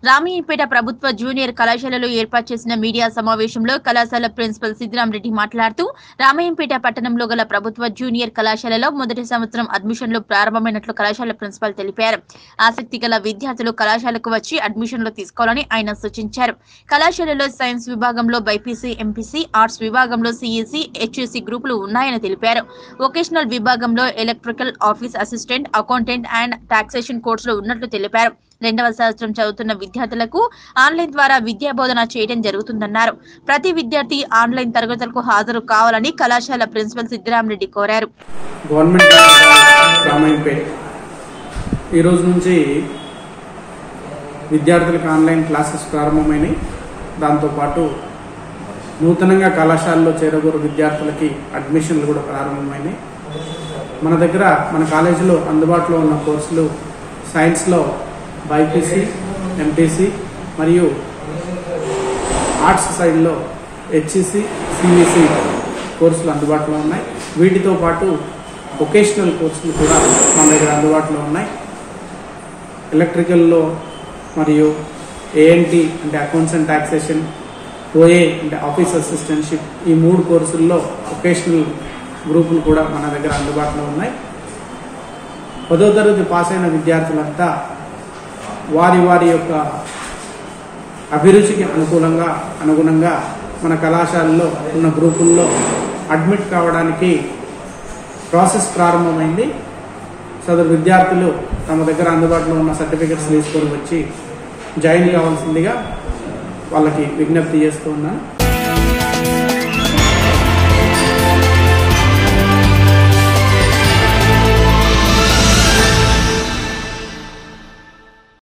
రామయ్యపేట ప్రభుత్వ జూనియర్ కళాశాలలో ఏర్పాటు చేసిన మీడియా సమావేశంలో కళాశాల ప్రిన్సిపల్ సిద్దిరాం రెడ్డి మాట్లాడుతూ రామయ్యంపేట పట్టణంలో గల ప్రభుత్వ జూనియర్ కళాశాలలో మొదటి సంవత్సరం అడ్మిషన్లు ప్రారంభమైనట్లు కళాశాల ప్రిన్సిపల్ తెలిపారు ఆసక్తి గల విద్యార్థులు కళాశాలకు వచ్చి అడ్మిషన్లు తీసుకోవాలని ఆయన సూచించారు కళాశాలలో సైన్స్ విభాగంలో బైపీసీ ఎంపీసీ ఆర్ట్స్ విభాగంలో సిఈసి హెచ్ఈసి గ్రూపులు ఉన్నాయని తెలిపారు వొకేషనల్ విభాగంలో electrical office assistant accountant and taxation కోర్సులు ఉన్నట్లు తెలిపారు రెండవ సంవత్సరం చదువుతున్న విద్యార్థులకు ఆన్లైన్ ద్వారా విద్యా బోధన చేయడం జరుగుతుందన్నారు ప్రతి విద్యార్థి ఆన్లైన్ తరగతులకు హాజరు కావాలని కళాశాల ప్రిన్సిపల్ సిద్దిరామరెడ్డి కోరారు గవర్నమెంట్ రామాయంపేట్ ఈ రోజు నుంచి విద్యార్థులకు ఆన్లైన్ క్లాసెస్ ప్రారంభమైనాయి దాంతోపాటు నూతనంగా కళాశాలలో చేరగోరు విద్యార్థులకి అడ్మిషన్లు కూడా ప్రారంభమైనాయి మన దగ్గర మన కాలేజీలో అందుబాటులో ఉన్న కోర్సులు సైన్స్లో బైపీసీ ఎంపీసీ మరియు ఆర్ట్స్ సైడ్లో హెచ్ఈసి సిఈసి కోర్సులు అందుబాటులో ఉన్నాయి వీటితో పాటు వొకేషనల్ కోర్సులు కూడా మన దగ్గర అందుబాటులో ఉన్నాయి ఎలక్ట్రికల్లో మరియు ఏఎన్టీ అంటే అకౌంట్స్ అండ్ టాక్సేషన్ ఓఏ అంటే ఆఫీస్ అసిస్టెంట్షిప్ ఈ మూడు కోర్సుల్లో వొకేషనల్ గ్రూపులు కూడా మన దగ్గర అందుబాటులో ఉన్నాయి పదో తరగతి పాస్ అయిన విద్యార్థులంతా వారి వారి యొక్క అభిరుచికి అనుకూలంగా అనుగుణంగా మన కళాశాలలో ఉన్న గ్రూపుల్లో అడ్మిట్ కావడానికి ప్రాసెస్ ప్రారంభమైంది సదరు విద్యార్థులు తమ దగ్గర అందుబాటులో ఉన్న సర్టిఫికెట్స్ తీసుకొని వచ్చి జాయిన్ కావాల్సిందిగా వాళ్ళకి విజ్ఞప్తి చేస్తూ ఉన్నాను